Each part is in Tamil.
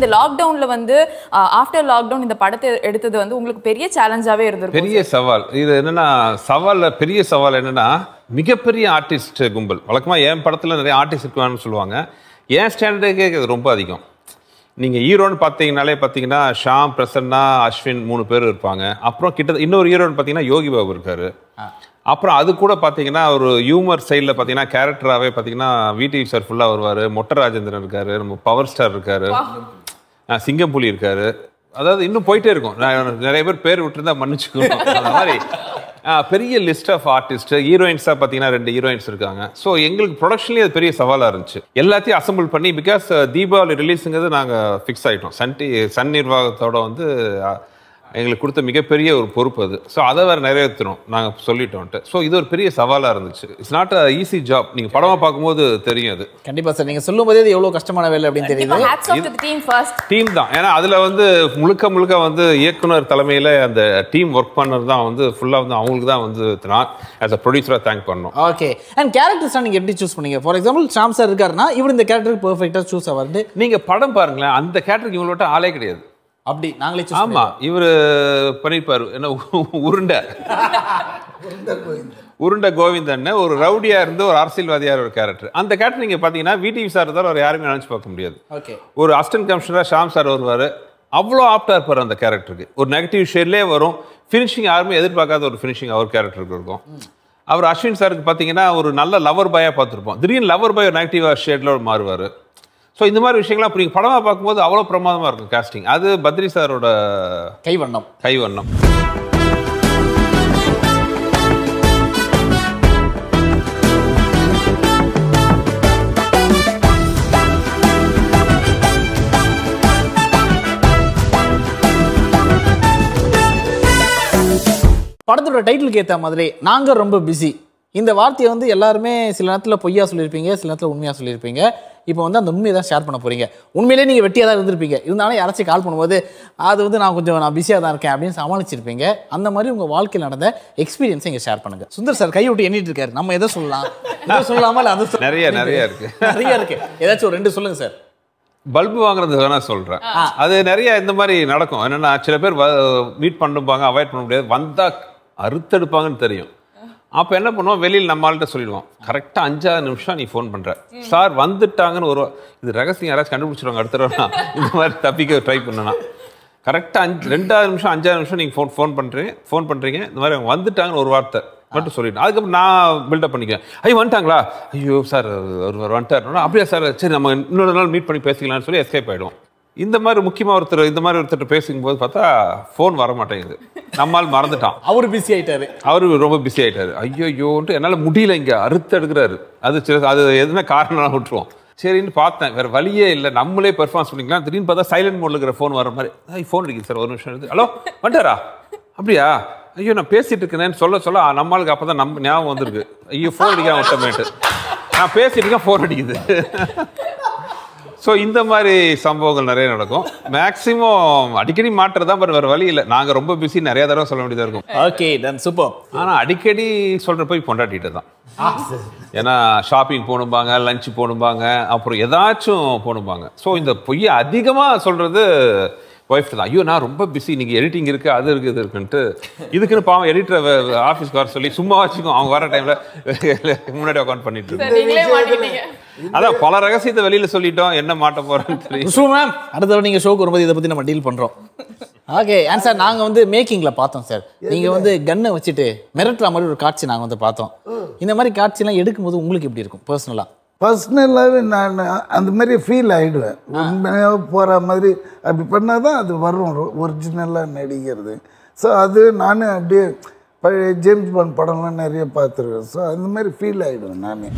இந்த லாக்டவுன்ல வந்து ஆஃப்டர் லாக்டவுன் இந்த படத்தை எடுத்தது வந்து உங்களுக்கு பெரிய சேலஞ்சாவே இருந்திருக்கும் பெரிய சவால் இது என்னன்னா சவால்ல பெரிய சவால் என்னன்னா மிகப்பெரிய ஆர்டிஸ்ட் கும்பல் வழக்கமா என் படத்துல நிறைய ஆர்டிஸ்ட் இருக்கான்னு சொல்லுவாங்க என் ஸ்டாண்டர்டுக்கே இது ரொம்ப அதிகம் நீங்க ஹீரோன்னு பார்த்தீங்கனாலே பார்த்தீங்கன்னா ஷாம் பிரசன்னா அஸ்வின் மூணு பேர் இருப்பாங்க அப்புறம் கிட்ட இன்னொரு ஹீரோன்னு பார்த்தீங்கன்னா யோகி பாபு இருக்காரு அப்புறம் அது கூட பார்த்தீங்கன்னா ஒரு ஹியூமர் சைடில் பார்த்தீங்கன்னா கேரக்டராகவே பார்த்தீங்கன்னா விடிவி சார் ஃபுல்லாக வருவார் மொட்டை ராஜேந்திரன் இருக்காரு நம்ம பவர் ஸ்டார் இருக்காரு ஆ, சிங்கம்புலி இருக்காரு அதாவது இன்னும் போயிட்டே இருக்கும் நான் நிறைய பேர் பேர் விட்டுருந்தா மன்னிச்சுக்கணும் அந்த மாதிரி ஆ, பெரிய லிஸ்ட் ஆஃப் ஆர்டிஸ்ட் ஹீரோயின்ஸாக பார்த்தீங்கன்னா ரெண்டு ஹீரோயின்ஸ் இருக்காங்க ஸோ எங்களுக்கு ப்ரொடக்ஷன்லேயே அது பெரிய சவாலாக இருந்துச்சு எல்லாத்தையும் அசம்பிள் பண்ணி பிகாஸ் தீபாவளி ரிலீஸுங்கிறது நாங்கள் ஃபிக்ஸ் ஆகிட்டோம் சன் டி சன் நிர்வாகத்தோட வந்து ஆ, எங்களுக்கு கொடுத்த மிகப்பெரிய ஒரு பொறுப்பு அது ஸோ அதை வேறு நிறைவேற்றணும் நாங்கள் சொல்லிட்டோன்ட்டு ஸோ இது ஒரு பெரிய சவாலாக இருந்துச்சு it's not a easy job நீங்கள் படமாக பார்க்கும்போது தெரியும் அது கண்டிப்பா சார் நீங்க சொல்லும் போதே இது எவ்வளவு கஷ்டமான வேலை அப்படின்னு தெரியுது hats off to team first team தான் ஏன்னா அதில் வந்து முழுக்க முழுக்க வந்து இயக்குனர் தலைமையில் அந்த டீம் ஒர்க் பண்ணது தான் வந்து ஃபுல்லாக வந்து அவங்களுக்கு தான் வந்து நான் ஆஸ் அ ப்ரொடியூசராக தேங்க் பண்ணோம் ஓகே அண்ட் கேரக்டர்ஸ் நீங்க எப்படி சூஸ் பண்ணீங்க ஃபார் எக்ஸாம்பிள் ஷாம் சார் இருக்காருன்னா இவர் இந்த கேரக்டருக்கு பெர்ஃபெக்ட்டா சூஸ் ஆவாரு நீங்கள் படம் பாருங்களேன் அந்த கேட்டருக்கு இவங்களோட ஆளே கிடையாது அப்படி நாங்களே சூஸ் ஆமா இவர் பண்ணிருப்பாரு என்ன உ- உருண்டை உருண்டை கோவிந்தன் ஒரு ரவுடியா இருந்து ஒரு அரசியல்வாதியா ஒரு கேரக்டர் அந்த கேரக்டர் நீங்க பாத்தீங்கன்னா விடிவி சார் தான் அவர் யாருமே நினைச்சு பார்க்க முடியாது ஓகே ஒரு அசிஸ்டன்ட் கமிஷனராக ஷாம் சார் வருவார் அவ்வளோ ஆப்டாக இருப்பார் அந்த கேரக்டருக்கு ஒரு நெகட்டிவ் ஷேட்லேயே வரும் ஃபினிஷிங் யாருமே எதிர்பார்க்காத ஒரு ஃபினிஷிங் அவர் கேரக்டருக்கு இருக்கும் அவர் அஸ்வின் சாருக்கு பார்த்தீங்கன்னா ஒரு நல்ல லவர் பாயாக பார்த்துருப்போம் திடீர்னு லவர் பாய் ஒரு நெகட்டிவ் ஷேடில் மாறுவார் ஸோ இந்த மாதிரி விஷயங்கள்லாம் அப்படி படமாக பார்க்கும்போது அவ்வளோ பிரமாதமாக இருக்கும் காஸ்டிங் அது பத்ரி சாரோட கைவண்ணம் கைவண்ணம் படத்தோட டைட்டிலுக்கு ஏற்ற மாதிரி நாங்க ரொம்ப பிஸி இந்த வார்த்தையை வந்து எல்லாருமே சில நேரத்தில் பொய்யா சொல்லியிருப்பீங்க சில நேரத்தில் உண்மையாக சொல்லியிருப்பீங்க இப்போ வந்து அந்த உண்மையை தான் ஷேர் பண்ண போறீங்க உண்மையிலேயே நீங்கள் வெட்டியாக தான் இருந்திருப்பீங்க இருந்தாலும் யாராச்சும் கால் பண்ணும்போது அது வந்து நான் கொஞ்சம் நான் பிஸியாக தான் இருக்கேன் அப்படின்னு சமாளிச்சிருப்பீங்க அந்த மாதிரி உங்கள் வாழ்க்கையில் நடந்த எக்ஸ்பீரியன்ஸை இங்கே ஷேர் பண்ணுங்க சுந்தர் சார் கை விட்டு எண்ணிட்டு இருக்காரு நம்ம எதை சொல்லலாம் இதை சொல்லலாமா இல்லை அதை சொல்லலாமா? நிறைய, நிறைய இருக்கு. நிறைய இருக்கு ஏதாச்சும் ஒரு ரெண்டு சொல்லுங்க சார் பல்பு வாங்குறது வேணா சொல்கிறேன் அது நிறைய இந்த மாதிரி நடக்கும் என்னன்னா சில பேர் மீட் பண்ணுப்பாங்க அவாய்ட் பண்ண முடியாது வந்தா அறுத்தெடுப்பாங்கன்னு தெரியும் அப்போ என்ன பண்ணுவோம் வெளியில் நம்ம ஆள்கிட்ட சொல்லிடுவோம் கரெக்டாக அஞ்சாறு நிமிஷம் நீ ஃபோன் பண்ற சார் வந்துட்டாங்கன்னு ஒரு இது ரகசியம் யாராச்சும் கண்டுபிடிச்சிருவாங்க அடுத்த தடவை இந்த மாதிரி தப்பிக்க ட்ரை பண்ணனா கரெக்டாக அஞ்சு ரெண்டாவது நிமிஷம் அஞ்சாறு நிமிஷம் நீங்கள் ஃபோன் ஃபோன் பண்ணுறீங்க ஃபோன் பண்ணுறீங்க இந்த மாதிரி அவங்க வந்துட்டாங்கன்னு ஒரு வார்த்தை மட்டும் சொல்லிட்டேன் அதுக்கப்புறம் நான் பில்டப் பண்ணிக்குவேன் ஐயோ வந்துட்டாங்களா ஐயோ சார் அவர் வந்துட்டார் அப்படியா சார் சரி நம்ம இன்னொரு நாள் மீட் பண்ணி பேசிக்கலாம்னு சொல்லி எஸ்கேப் ஆகிடும் இந்த மாதிரி முக்கியமாக ஒருத்தர் இந்த மாதிரி ஒருத்தர் பேசும்போது பார்த்தா ஃபோன் வர மாட்டேங்குது நம்மால் மறந்துட்டான் அவர் பிஸி ஆயிட்டாரு அவரு ரொம்ப பிஸி ஆயிட்டாரு ஐயோயோன்ட்டு என்னால் முடியல இங்கே அறுத்து எடுக்கிறாரு அது சில அது எதுனா காரணம் விட்டுருவோம் சரின்னு பார்த்தேன் வேற வழியே இல்லை நம்மளே பெர்ஃபார்மன்ஸ் பண்ணிக்கலாம் திடீர்னு பார்த்தா சைலண்ட் மோட்ல இருக்கிற ஃபோன் வர மாதிரி ஃபோன் அடிக்குது சார் ஒரு நிமிஷம் எடுத்து ஹலோ வந்துட்டாரா அப்படியா ஐயோ நான் பேசிட்டு இருக்கேன்னு சொல்ல சொல்ல ஆ, நம்மளுக்கு அப்போ தான் நம்ம ஞாபகம் வந்திருக்கு ஐயோ ஃபோன் அடிக்கிறான் ஒட்டமேட்டு நான் பேசிட்டு இருக்கேன் ஃபோன் அடிக்குது ஸோ இந்த மாதிரி சம்பவங்கள் நிறைய நடக்கும் மேக்ஸிமம் அடிக்கடி மாட்டுறது தான் வேறு வழி இல்லை நாங்கள் ரொம்ப பிஸி நிறைய தடவை சொல்ல வேண்டியதாக இருக்கும் ஓகே டன் சூப்பர் ஆனா அடிக்கடி சொல்ற போய் பொண்டாட்டிட்டு தான் ஏன்னா ஷாப்பிங் போகணும்பாங்க லஞ்ச் போகணும்பாங்க அப்புறம் ஏதாச்சும் போகணும்பாங்க ஸோ இந்த பொய்யை அதிகமா சொல்றது ஒய்ஃப் தான் ஐயோ நான் ரொம்ப பிஸி இன்னைக்கு எடிட்டிங் இருக்கு அது இருக்கு இது இருக்குன்ட்டு இதுக்குன்னு பாவம் எடிட்டரை ஆஃபீஸ்க்கு வர சொல்லி சும்மா வச்சுக்கோ அவங்க வர டைம்ல முன்னாடி உட்காந்து பண்ணிட்டு இருக்கோம் சார் நீங்களே மாட்டிக்கிட்டீங்க அதான் பல ரகசியத்தை வெளியில சொல்லிட்டோம் என்ன மாட்ட போறோம்னு தெரியும் குஷ்பு மேம் அடுத்த தடவை நீங்கள் ஷோக்கு வரும்போது இதை பற்றி நம்ம டீல் பண்ணுறோம் ஓகே அண்ட் சார் நாங்கள் வந்து மேக்கிங்கில் பார்த்தோம் சார் நீங்கள் வந்து கன்னை வச்சுட்டு மிரட்டுற மாதிரி ஒரு காட்சி நாங்கள் வந்து பார்த்தோம் இந்த மாதிரி காட்சிலாம் எடுக்கும்போது உங்களுக்கு எப்படி இருக்கும் பர்சனலாக பர்சனலாகவே நான் அந்த மாதிரி ஃபீல் ஆகிடுவேன் உண்மையாக போகிற மாதிரி அப்படி பண்ணால் தான் அது வரும் ஒரிஜினலாக நடிக்கிறது ஸோ அது நானும் அப்படியே பழைய ஜேம்ஸ் பாண்ட் படம்லாம் நிறைய பார்த்துருக்கேன் ஸோ அந்த மாதிரி ஃபீல் ஆகிடுவேன் நானே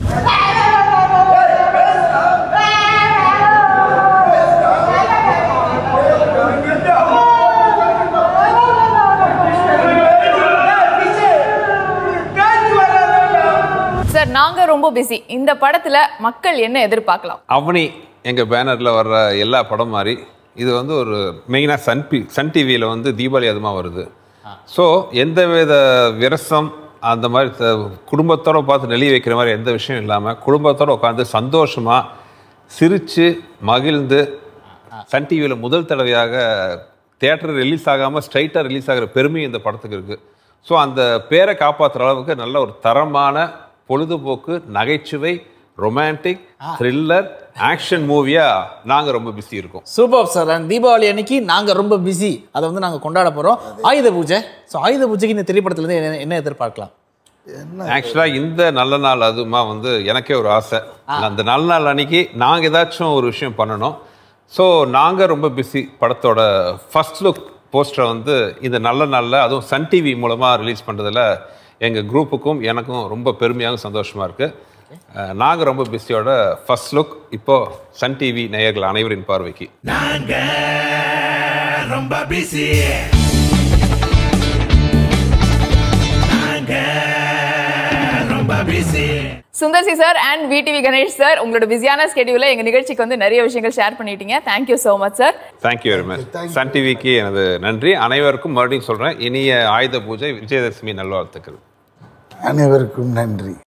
சார் நாங்க ரொம்ப பிஸி இந்த படத்துல மக்கள் என்ன எதிர்பார்க்கலாம் அவனி எங்க பேனர்ல வர்ற எல்லா படம் மாதிரி இது வந்து ஒரு மெயினாக சன் பி சன் டிவியில் வந்து தீபாவளி அதுமாக வருது ஸோ எந்த வித விரசம் அந்த மாதிரி த- குடும்பத்தோட பார்த்து நெளி வைக்கிற மாதிரி எந்த விஷயம் இல்லாமல் குடும்பத்தோட உட்காந்து சந்தோஷமாக சிரித்து மகிழ்ந்து சன் டிவியில் முதல் தடவையாக தியேட்டர் ரிலீஸ் ஆகாமல் ஸ்ட்ரைட்டாக ரிலீஸ் ஆகிற பெருமை இந்த படத்துக்கு இருக்குது ஸோ அந்த பேரை காப்பாற்றுற அளவுக்கு நல்ல ஒரு தரமான பொழுதுபோக்கு நகைச்சுவை ரொமான்டிக் த்ரில்லர் ஆக்ஷன் மூவியாக நாங்கள் ரொம்ப பிஸி இருக்கோம் சூப்பர் சார் அண்ட் தீபாவளி அன்னைக்கு நாங்க ரொம்ப பிஸி அதை வந்து நாங்க கொண்டாட போறோம் ஆயுத பூஜை ஸோ ஆயுத பூஜைக்கு இந்த திரைப்படத்துல இருந்து என்ன என்ன எதிர்பார்க்கலாம் ஆக்சுவலாக இந்த நல்ல நாள் அதுமா வந்து எனக்கே ஒரு ஆசை அந்த நல்ல நாள் அன்னைக்கு நாங்கள் ஏதாச்சும் ஒரு விஷயம் பண்ணணும் ஸோ நாங்கள் ரொம்ப பிஸி படத்தோட ஃபர்ஸ்ட் லுக் போஸ்டரை வந்து இந்த நல்ல நாளில் அதுவும் சன் டிவி மூலமாக ரிலீஸ் பண்ணுறதுல எங்கள் குரூப்புக்கும் எனக்கும் ரொம்ப பெருமையாகவும் சந்தோஷமாக இருக்குது நாங்கள் ரொம்ப பிஸியோட ஃபர்ஸ்ட் லுக் இப்போது சன் டிவி நேயர்கள் அனைவரின் பார்வைக்கு நாங்க ரொம்ப பிஸி நாங்க ரொம்ப busy Sundar C sir and VTV Ganesh sir உங்களோட பிஸியான ஸ்கெடியூல எங்க நிகழ்ச்சிக்கு வந்து நிறைய விஷயங்கள் ஷேர் பண்ணிட்டீங்க thank you so much sir thank you very much Sun டிவிக்கு எனது நன்றி அனைவருக்கும் மறுபடியும் சொல்கிறேன் இனிய ஆயுத பூஜை விஜயதசமி நல்வாழ்த்துக்கள் அனைவருக்கும் நன்றி